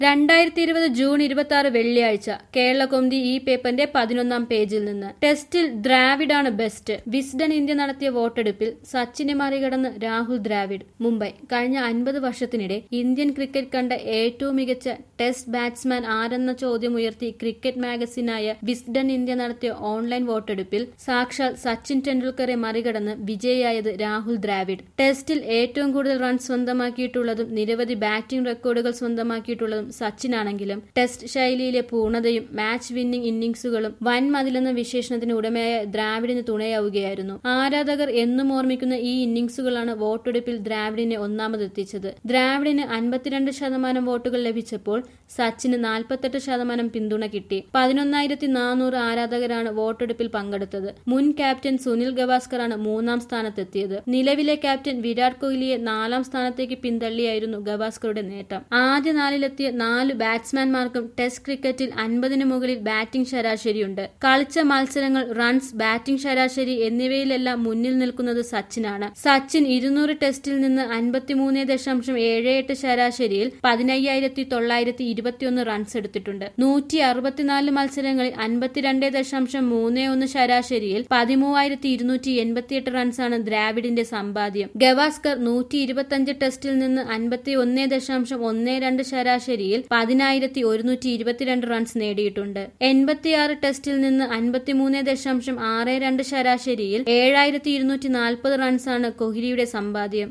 രണ്ടായിരത്തി ഇരുപത് ജൂൺ ഇരുപത്തി ആറ് വെള്ളിയാഴ്ച കേരള കൊന്തി ഈ പേപ്പറിന്റെ പതിനൊന്നാം പേജിൽ നിന്ന് ടെസ്റ്റിൽ ദ്രാവിഡാണ് ബെസ്റ്റ് വിസ്ഡൻ ഇന്ത്യ നടത്തിയ വോട്ടെടുപ്പിൽ സച്ചിനെ മറികടന്ന് രാഹുൽ ദ്രാവിഡ് മുംബൈ കഴിഞ്ഞ അൻപത് വർഷത്തിനിടെ ഇന്ത്യൻ ക്രിക്കറ്റ് കണ്ട ഏറ്റവും മികച്ച ടെസ്റ്റ് ബാറ്റ്സ്മാൻ ആരെന്ന ചോദ്യം ഉയർത്തി ക്രിക്കറ്റ് മാഗസിനായ വിസ്ഡൻ ഇന്ത്യ നടത്തിയ ഓൺലൈൻ വോട്ടെടുപ്പിൽ സാക്ഷാൽ സച്ചിൻ ടെണ്ടുൽക്കറെ മറികടന്ന് വിജയിയായത് രാഹുൽ ദ്രാവിഡ് ടെസ്റ്റിൽ ഏറ്റവും കൂടുതൽ റൺസ് സ്വന്തമാക്കിയിട്ടുള്ളതും നിരവധി ബാറ്റിംഗ് റെക്കോർഡുകൾ സ്വന്തമാക്കിയിട്ടുള്ളതും സച്ചിനാണെങ്കിലും ടെസ്റ്റ് ശൈലിയിലെ പൂർണ്ണതയും മാച്ച് വിന്നിംഗ് ഇന്നിംഗ്സുകളും വൻ മതിലെന്ന വിശേഷണത്തിന് ഉടമയായ ദ്രാവിഡിന് തുണയാവുകയായിരുന്നു ആരാധകർ എന്നും ഓർമ്മിക്കുന്ന ഈ ഇന്നിംഗ്സുകളാണ് വോട്ടെടുപ്പിൽ ദ്രാവിഡിനെ ഒന്നാമതെത്തിച്ചത് ദ്രാവിഡിന് അൻപത്തിരണ്ട് ശതമാനം വോട്ടുകൾ ലഭിച്ചപ്പോൾ സച്ചിന് നാൽപ്പത്തെട്ട് ശതമാനം പിന്തുണ കിട്ടി പതിനൊന്നായിരത്തി നാനൂറ് ആരാധകരാണ് വോട്ടെടുപ്പിൽ പങ്കെടുത്തത് മുൻ ക്യാപ്റ്റൻ സുനിൽ ഗവാസ്കറാണ് മൂന്നാം സ്ഥാനത്തെത്തിയത് നിലവിലെ ക്യാപ്റ്റൻ വിരാട് കോഹ്ലിയെ നാലാം സ്ഥാനത്തേക്ക് പിന്തള്ളിയായിരുന്നു ഗവാസ്കറുടെ നേട്ടം ആദ്യ നാലിലെത്തിയ നാല് ബാറ്റ്സ്മാൻമാർക്കും ടെസ്റ്റ് ക്രിക്കറ്റിൽ അൻപതിനു മുകളിൽ ബാറ്റിംഗ് ശരാശരിയുണ്ട് കളിച്ച മത്സരങ്ങൾ റൺസ് ബാറ്റിംഗ് ശരാശരി എന്നിവയിലെല്ലാം മുന്നിൽ നിൽക്കുന്നത് സച്ചിനാണ് സച്ചിൻ ഇരുന്നൂറ് ടെസ്റ്റിൽ നിന്ന് അൻപത്തിമൂന്ന് ദശാംശം ഏഴ് എട്ട് ശരാശരിയിൽ പതിനയ്യായിരത്തി തൊള്ളായിരത്തി ഇരുപത്തിയൊന്ന് റൺസ് എടുത്തിട്ടുണ്ട് നൂറ്റി അറുപത്തിനാല് മത്സരങ്ങളിൽ അൻപത്തിരണ്ട് ദശാംശം മൂന്ന് ഒന്ന് ശരാശരിയിൽ പതിമൂവായിരത്തി ഇരുന്നൂറ്റി എൺപത്തിയെട്ട് റൺസാണ് ദ്രാവിഡിന്റെ സമ്പാദ്യം ഗവാസ്കർ നൂറ്റി ഇരുപത്തിയഞ്ച് ടെസ്റ്റിൽ നിന്ന് അൻപത്തി ഒന്ന് ദശാംശം ഒന്ന് രണ്ട് ശരാശരിയിൽ പതിനായിരത്തി ഒരുന്നൂറ്റി ഇരുപത്തിരണ്ട് റൺസ് നേടിയിട്ടുണ്ട് എൺപത്തിയാറ് ടെസ്റ്റിൽ നിന്ന് അൻപത്തിമൂന്ന് ദശാംശം ആറ് രണ്ട് ശരാശരിയിൽ ഏഴായിരത്തി ഇരുന്നൂറ്റി നാൽപ്പത് റൺസാണ് കോഹ്ലിയുടെ സമ്പാദ്യം